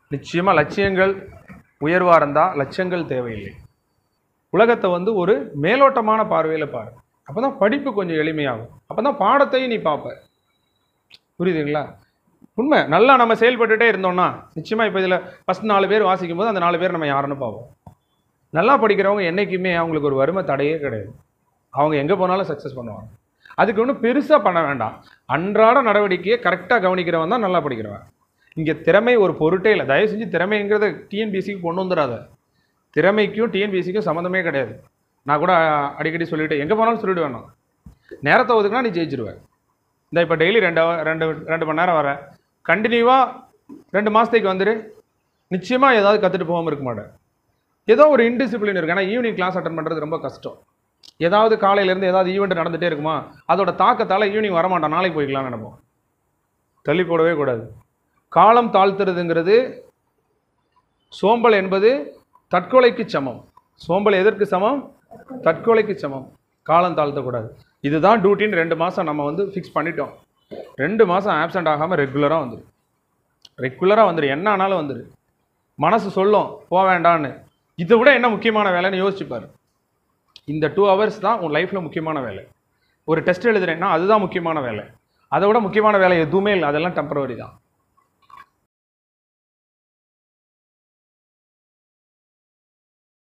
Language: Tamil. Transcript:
நிச்சயமாக லட்சியங்கள் உயர்வாக இருந்தால் லட்சியங்கள் தேவையில்லை உலகத்தை வந்து ஒரு மேலோட்டமான பார்வையில் பாரு அப்போ தான் படிப்பு கொஞ்சம் எளிமையாகும் அப்போ தான் பாடத்தையும் நீ பார்ப்ப புரியுதுங்களா உண்மை நல்லா நம்ம செயல்பட்டுட்டே இருந்தோம்னா நிச்சயமாக இப்போ இதில் ஃபஸ்ட் நாலு பேர் வாசிக்கும் போது அந்த நாலு பேர் நம்ம யாருன்னு பார்ப்போம் நல்லா படிக்கிறவங்க என்றைக்குமே அவங்களுக்கு ஒரு வறுமை தடையே கிடையாது அவங்க எங்கே போனாலும் சக்ஸஸ் பண்ணுவாங்க அதுக்கு ஒன்றும் பெருசாக பண்ண வேண்டாம் அன்றாட நடவடிக்கையை கரெக்டாக கவனிக்கிறவன் தான் நல்லா படிக்கிறவன் இங்கே திறமை ஒரு பொருட்டே இல்லை தயவு செஞ்சு திறமைங்கிறத டிஎன்பிசிக்கு கொண்டு வந்துடாத திறமைக்கும் டிஎன்பிசிக்கும் சம்மந்தமே கிடையாது நான் கூட அடிக்கடி சொல்லிட்டு எங்கே போனாலும் சொல்லிட்டு வேணாம் நேரத்தை ஒதுக்குனா நீ ஜெயிச்சிருவ இந்த இப்போ டெய்லி ரெண்டு hour- ரெண்டு ரெண்டு மணி நேரம் வரேன் கண்டினியூவாக ரெண்டு மாதத்துக்கு வந்துரு நிச்சயமாக ஏதாவது கற்றுட்டு போகாமல் இருக்க மாட்டேன் ஏதோ ஒரு இன்டிசிப்ளின் இருக்கு ஏன்னா ஈவினிங் கிளாஸ் அட்டன் பண்ணுறது ரொம்ப கஷ்டம் ஏதாவது காலையிலேருந்து ஏதாவது ஈவெண்ட் நடந்துகிட்டே இருக்குமா அதோட தாக்கத்தால் ஈவினிங் வரமாட்டான் நாளைக்கு போய்க்கலாம்னு நினைப்போம் தள்ளி போடவே கூடாது காலம் தாழ்த்துறதுங்கிறது சோம்பல் என்பது தற்கொலைக்கு சமம் சோம்பல் எதற்கு சமம் தற்கொலைக்கு சமம் காலம் தாழ்த்தக்கூடாது இதுதான் டியூட்டின்னு ரெண்டு மாதம் நம்ம வந்து ஃபிக்ஸ் பண்ணிட்டோம் ரெண்டு மாதம் ஆப்சண்ட் ஆகாமல் ரெகுலராக வந்துரு ரெகுலராக வந்துரு என்ன ஆனாலும் வந்துரு மனசு சொல்லும் போக வேண்டான்னு இதை விட என்ன முக்கியமான வேலைன்னு யோசிச்சுப்பாரு இந்த டூ ஹவர்ஸ் தான் உன் லைஃப்பில் முக்கியமான வேலை ஒரு டெஸ்ட் எழுதுறேன்னா அதுதான் முக்கியமான வேலை அதை விட முக்கியமான வேலை எதுவுமே இல்லை அதெல்லாம் டெம்பரவரி தான்